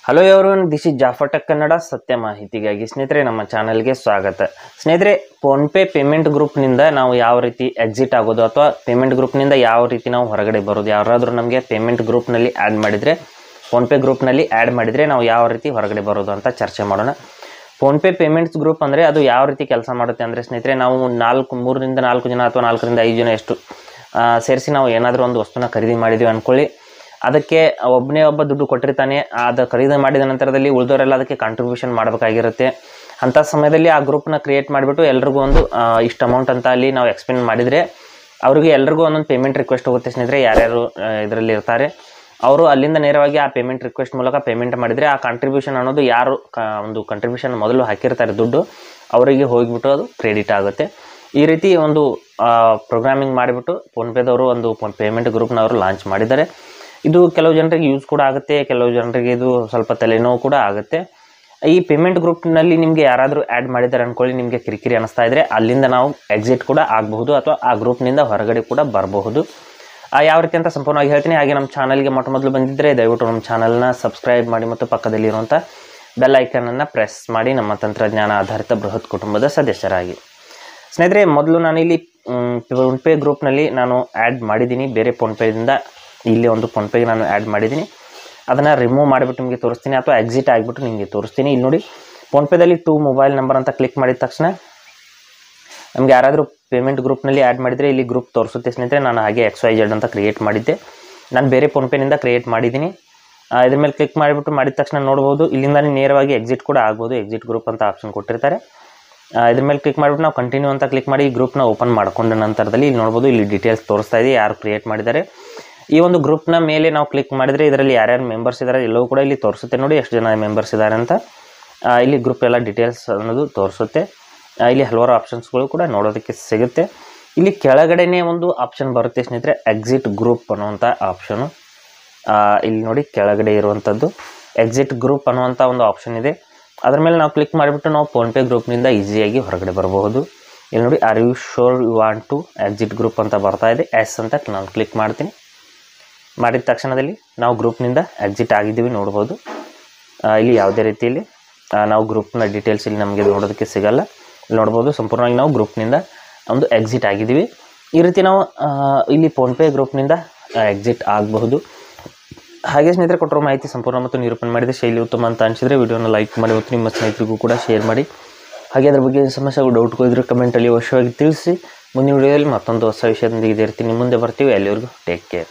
hello everyone this is Jafar tech Kannada ಸತ್ಯ ಮಾಹಿತಿಗಾಗಿ ಸ್ನೇಹಿತರೆ ನಮ್ಮ ಚಾನಲ್ಗೆ ಸ್ವಾಗತ ಸ್ನೇಹಿತರೆ ಫೋನ್ಪೇ ಪೇಮೆಂಟ್ ಗ್ರೂಪ್ನಿಂದ ನಾವು ಯಾವ ರೀತಿ ಎಕ್ಸಿಟ್ ಆಗೋದು ಅಥವಾ ಪೇಮೆಂಟ್ ಗ್ರೂಪ್ನಿಂದ ಯಾವ ರೀತಿ ನಾವು ಹೊರಗಡೆ ಬರೋದು ಯಾರಾದರೂ ನಮಗೆ ಪೇಮೆಂಟ್ ಗ್ರೂಪ್ನಲ್ಲಿ ಆ್ಯಡ್ ಮಾಡಿದರೆ ಫೋನ್ಪೇ ಗ್ರೂಪ್ನಲ್ಲಿ ಆ್ಯಡ್ ಮಾಡಿದರೆ ನಾವು ಯಾವ ರೀತಿ ಹೊರಗಡೆ ಬರೋದು ಅಂತ ಚರ್ಚೆ ಮಾಡೋಣ ಫೋನ್ಪೇ ಪೇಮೆಂಟ್ಸ್ ಗ್ರೂಪ್ ಅಂದರೆ ಅದು ಯಾವ ರೀತಿ ಕೆಲಸ ಮಾಡುತ್ತೆ ಅಂದರೆ ಸ್ನೇಹಿತರೆ ನಾವು ನಾಲ್ಕು ಮೂರರಿಂದ ನಾಲ್ಕು ಜನ ಅಥವಾ ನಾಲ್ಕರಿಂದ ಐದು ಜನ ಎಷ್ಟು ಸೇರಿಸಿ ನಾವು ಏನಾದರೂ ಒಂದು ವಸ್ತುನ ಖರೀದಿ ಮಾಡಿದ್ದೀವಿ ಅಂದ್ಕೊಳ್ಳಿ ಅದಕ್ಕೆ ಒಬ್ಬನೇ ಒಬ್ಬ ದುಡ್ಡು ಕೊಟ್ಟಿರ್ತಾನೆ ಅದು ಖರೀದಿ ಮಾಡಿದ ನಂತರದಲ್ಲಿ ಉಳಿದವರೆಲ್ಲ ಅದಕ್ಕೆ ಕಾಂಟ್ರಿಬ್ಯೂಷನ್ ಮಾಡಬೇಕಾಗಿರುತ್ತೆ ಅಂಥ ಸಮಯದಲ್ಲಿ ಆ ಗ್ರೂಪ್ನ ಕ್ರಿಯೇಟ್ ಮಾಡಿಬಿಟ್ಟು ಎಲ್ರಿಗೂ ಒಂದು ಆ, ಇಷ್ಟು ಅಮೌಂಟ್ ಅಂತ ಅಲ್ಲಿ ನಾವು ಎಕ್ಸ್ಪ್ಲೇನ್ ಮಾಡಿದರೆ ಅವರಿಗೆ ಎಲ್ರಿಗೂ ಒಂದೊಂದು ಪೇಮೆಂಟ್ ರಿಕ್ವೆಸ್ಟ್ ಹೋಗುತ್ತೆ ಸ್ನೇಹಿತರೆ ಯಾರ್ಯಾರು ಇದರಲ್ಲಿ ಇರ್ತಾರೆ ಅವರು ಅಲ್ಲಿಂದ ನೇರವಾಗಿ ಆ ಪೇಮೆಂಟ್ ರಿಕ್ವೆಸ್ಟ್ ಮೂಲಕ ಪೇಮೆಂಟ್ ಮಾಡಿದರೆ ಆ ಕಾಂಟ್ರಿಬ್ಯೂಷನ್ ಅನ್ನೋದು ಯಾರು ಕ ಒಂದು ಕಾಂಟ್ರಿಬ್ಯೂಷನ್ ಮೊದಲು ಹಾಕಿರ್ತಾರೆ ದುಡ್ಡು ಅವರಿಗೆ ಹೋಗಿಬಿಟ್ಟು ಅದು ಕ್ರೆಡಿಟ್ ಆಗುತ್ತೆ ಈ ರೀತಿ ಒಂದು ಪ್ರೋಗ್ರಾಮಿಂಗ್ ಮಾಡಿಬಿಟ್ಟು ಫೋನ್ಪೇದವರು ಒಂದು ಪೇಮೆಂಟ್ ಗ್ರೂಪ್ನವರು ಲಾಂಚ್ ಮಾಡಿದ್ದಾರೆ ಇದು ಕೆಲವು ಜನರಿಗೆ ಯೂಸ್ ಕೂಡ ಆಗುತ್ತೆ ಕೆಲವು ಜನರಿಗೆ ಇದು ಸ್ವಲ್ಪ ತಲೆನೋವು ಕೂಡ ಆಗುತ್ತೆ ಈ ಪೇಮೆಂಟ್ ಗ್ರೂಪ್ನಲ್ಲಿ ನಿಮಗೆ ಯಾರಾದರೂ ಆ್ಯಡ್ ಮಾಡಿದ್ದಾರೆ ಅಂದ್ಕೊಳ್ಳಿ ನಿಮಗೆ ಕಿರಿಕಿರಿ ಅನಿಸ್ತಾ ಇದ್ದರೆ ಅಲ್ಲಿಂದ ನಾವು ಎಕ್ಸಿಟ್ ಕೂಡ ಆಗಬಹುದು ಅಥವಾ ಆ ಗ್ರೂಪ್ನಿಂದ ಹೊರಗಡೆ ಕೂಡ ಬರಬಹುದು ಆ ಯಾವ ರೀತಿ ಅಂತ ಸಂಪೂರ್ಣವಾಗಿ ಹೇಳ್ತೀನಿ ಹಾಗೆ ನಮ್ಮ ಚಾನಲ್ಗೆ ಮೊಟ್ಟ ಮೊದಲು ಬಂದಿದ್ದರೆ ದಯವಿಟ್ಟು ನಮ್ಮ ಚಾನಲ್ನ ಸಬ್ಸ್ಕ್ರೈಬ್ ಮಾಡಿ ಮತ್ತು ಪಕ್ಕದಲ್ಲಿರುವಂಥ ಬೆಲ್ ಐಕನನ್ನು ಪ್ರೆಸ್ ಮಾಡಿ ನಮ್ಮ ತಂತ್ರಜ್ಞಾನ ಆಧಾರಿತ ಬೃಹತ್ ಕುಟುಂಬದ ಸದಸ್ಯರಾಗಿ ಸ್ನೇಹಿತರೆ ಮೊದಲು ನಾನು ಇಲ್ಲಿ ಫೋನ್ಪೇ ಗ್ರೂಪ್ನಲ್ಲಿ ನಾನು ಆ್ಯಡ್ ಮಾಡಿದ್ದೀನಿ ಬೇರೆ ಫೋನ್ಪೇದಿಂದ ಇಲ್ಲಿ ಒಂದು ಫೋನ್ಪೇಗೆ ನಾನು ಆ್ಯಡ್ ಮಾಡಿದ್ದೀನಿ ಅದನ್ನು ರಿಮೂವ್ ಮಾಡಿಬಿಟ್ಟು ನಿಮಗೆ ತೋರಿಸ್ತೀನಿ ಅಥವಾ ಎಕ್ಸಿಟ್ ಆಗಿಬಿಟ್ಟು ನಿಮಗೆ ತೋರಿಸ್ತೀನಿ ಇಲ್ಲಿ ನೋಡಿ ಫೋನ್ಪೇದಲ್ಲಿ ಟೂ ಮೊಬೈಲ್ ನಂಬರ್ ಅಂತ ಕ್ಲಿಕ್ ಮಾಡಿದ ತಕ್ಷಣ ನಮ್ಗೆ ಯಾರಾದರೂ ಪೇಮೆಂಟ್ ಗ್ರೂಪ್ನಲ್ಲಿ ಆ್ಯಡ್ ಮಾಡಿದರೆ ಇಲ್ಲಿ ಗ್ರೂಪ್ ತೋರಿಸುತ್ತೆ ಸ್ನೇಹಿತರೆ ನಾನು ಹಾಗೆ ಎಕ್ಸ್ ವೈ ಜೆಡ್ ಅಂತ ಕ್ರಿಯೇಟ್ ಮಾಡಿದ್ದೆ ನಾನು ಬೇರೆ ಫೋನ್ಪೇನಿಂದ ಕ್ರಿಯೇಟ್ ಮಾಡಿದ್ದೀನಿ ಆ, ಇದ್ರ ಮೇಲೆ ಕ್ಲಿಕ್ ಮಾಡಿಬಿಟ್ಟು ಮಾಡಿದ ತಕ್ಷಣ ನೋಡ್ಬೋದು ಇಲ್ಲಿಂದಾನೇ ನೇರವಾಗಿ ಎಕ್ಸಿಟ್ ಕೂಡ ಆಗ್ಬೋದು ಎಕ್ಸಿಟ್ ಗ್ರೂಪ್ ಅಂತ ಆಪ್ಷನ್ ಕೊಟ್ಟಿರ್ತಾರೆ ಆ, ಇದ್ರ ಮೇಲೆ ಕ್ಲಿಕ್ ಮಾಡಿಬಿಟ್ಟು ನಾವು ಕಂಟಿನ್ಯೂ ಅಂತ ಕ್ಲಿಕ್ ಮಾಡಿ ಈ ಗ್ರೂಪ್ನ ಓಪನ್ ಮಾಡ್ಕೊಂಡ ನಂತರದಲ್ಲಿ ಇಲ್ಲಿ ನೋಡ್ಬೋದು ಇಲ್ಲಿ ಡೀಟೇಲ್ಸ್ ತೋರಿಸ್ತಾ ಇದೆ ಯಾರು ಕ್ರಿಯೇಟ್ ಮಾಡಿದ್ದಾರೆ ಈ ಒಂದು ಗ್ರೂಪ್ನ ಮೇಲೆ ನಾವು ಕ್ಲಿಕ್ ಮಾಡಿದರೆ ಇದರಲ್ಲಿ ಯಾರ್ಯಾರು ಮೆಂಬರ್ಸ್ ಇದ್ದಾರೆ ಎಲ್ಲವೂ ಕೂಡ ಇಲ್ಲಿ ತೋರಿಸುತ್ತೆ ನೋಡಿ ಎಷ್ಟು ಜನ ಮೆಂಬರ್ಸ್ ಇದ್ದಾರೆ ಅಂತ ಆ, ಇಲ್ಲಿ ಗ್ರೂಪ್ ಎಲ್ಲ ಡೀಟೇಲ್ಸ್ ಅನ್ನೋದು ತೋರಿಸುತ್ತೆ ಆ, ಇಲ್ಲಿ ಹಲವಾರು ಆಪ್ಷನ್ಸ್ಗಳು ಕೂಡ ನೋಡೋದಕ್ಕೆ ಸಿಗುತ್ತೆ ಇಲ್ಲಿ ಕೆಳಗಡೆನೇ ಒಂದು ಆಪ್ಷನ್ ಬರುತ್ತೆ ಸ್ನೇಹಿತರೆ ಎಕ್ಸಿಟ್ ಗ್ರೂಪ್ ಅನ್ನುವಂಥ ಆಪ್ಷನು ಇಲ್ಲಿ ನೋಡಿ ಕೆಳಗಡೆ ಇರುವಂಥದ್ದು ಎಕ್ಸಿಟ್ ಗ್ರೂಪ್ ಅನ್ನುವಂಥ ಒಂದು ಆಪ್ಷನ್ ಇದೆ ಅದ್ರ ಮೇಲೆ ನಾವು ಕ್ಲಿಕ್ ಮಾಡಿಬಿಟ್ಟು ನಾವು ಫೋನ್ಪೇ ಗ್ರೂಪ್ನಿಂದ ಈಸಿಯಾಗಿ ಹೊರಗಡೆ ಬರಬಹುದು ಇಲ್ಲಿ ನೋಡಿ are you sure you want to exit group ಅಂತ ಬರ್ತಾ ಇದೆ ಎಸ್ ಅಂತ ನಾನು ಕ್ಲಿಕ್ ಮಾಡ್ತೀನಿ ಮಾಡಿದ ತಕ್ಷಣದಲ್ಲಿ ನಾವು ಗ್ರೂಪ್ನಿಂದ ಎಕ್ಸಿಟ್ ಆಗಿದ್ದೀವಿ ನೋಡ್ಬೋದು ಆ, ಇಲ್ಲಿ ಯಾವುದೇ ರೀತಿಯಲ್ಲಿ ಆ, ನಾವು ಗ್ರೂಪ್ನ ಡೀಟೇಲ್ಸ್ ಇಲ್ಲಿ ನಮಗೆ ನೋಡೋದಕ್ಕೆ ಸಿಗಲ್ಲ ಇಲ್ಲಿ ನೋಡ್ಬೋದು ಸಂಪೂರ್ಣವಾಗಿ ನಾವು ಗ್ರೂಪ್ನಿಂದ ಒಂದು ಎಕ್ಸಿಟ್ ಆಗಿದ್ದೀವಿ ಈ ರೀತಿ ನಾವು ಆ, ಇಲ್ಲಿ ಫೋನ್ಪೇ ಗ್ರೂಪ್ನಿಂದ ಎಕ್ಸಿಟ್ ಆಗಬಹುದು ಹಾಗೆ ಸ್ನೇಹಿತರೆ ಕೊಟ್ಟಿರೋ ಮಾಹಿತಿ ಸಂಪೂರ್ಣ ಮತ್ತು ನಿರೂಪಣೆ ಮಾಡಿದ ಶೈಲಿ ಉತ್ತಮ ಅಂತ ಅನಿಸಿದರೆ ವಿಡಿಯೋನ ಲೈಕ್ ಮಾಡಿ ಮತ್ತು ನಿಮ್ಮ ಸ್ನೇಹಿತರಿಗೂ ಕೂಡ ಶೇರ್ ಮಾಡಿ ಹಾಗೆ ಅದ್ರ ಬಗ್ಗೆ ಸಮಸ್ಯೆಗಳು ಡೌಟ್ಗಳು ಇದ್ದರೆ ಕಮೆಂಟಲ್ಲಿ ಅವಶ್ಯವಾಗಿ ತಿಳಿಸಿ ಮುಂದಿನ ವಿಡಿಯೋದಲ್ಲಿ ಮತ್ತೊಂದು ಹೊಸ ವಿಷಯದೊಂದಿಗೆ ಇದೇ ರೀತಿ ನಿಮ್ಮ ಮುಂದೆ ಬರ್ತೀವಿ ಅಲ್ಲಿವರೆಗೂ ಟೇಕ್ ಕೇರ್